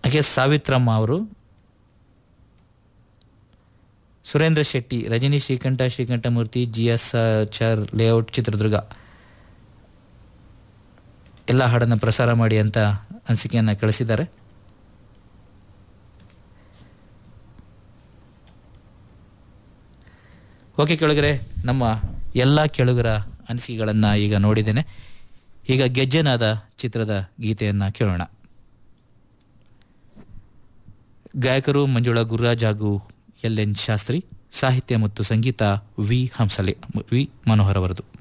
ಹಾಗೆ ಸಾವಿತ್ರಮ್ಮ ಅವರು Surendra Shetty Rajani Srikanta Srikanthamurthy G S ಚರ್ ಲೇಔಟ್ ಚಿತ್ರದುರ್ಗ ಎಲ್ಲ ಹಾಡನ್ನು ಪ್ರಸಾರ ಮಾಡಿ ಅಂತ ಅನಿಸಿಕೆಯನ್ನು ಕಳಿಸಿದ್ದಾರೆ ಓಕೆ ಕೆಳಗರೆ ನಮ್ಮ ಎಲ್ಲ ಕೆಳಗರ ಅನಿಸಿಕೆಗಳನ್ನು ಈಗ ನೋಡಿದ್ದೇನೆ ಈಗ ಗೆಜ್ಜೆನಾದ ಚಿತ್ರದ ಗೀತೆಯನ್ನು ಕೇಳೋಣ ಗಾಯಕರು ಮಂಜುಳಾ ಗುರುರಾಜ್ ಹಾಗೂ ಎಲ್ ಎನ್ ಶಾಸ್ತ್ರಿ ಸಾಹಿತ್ಯ ಮತ್ತು ಸಂಗೀತ ವಿ ಹಂಸಲೆ ವಿ ಮನೋಹರ್ ಅವರದು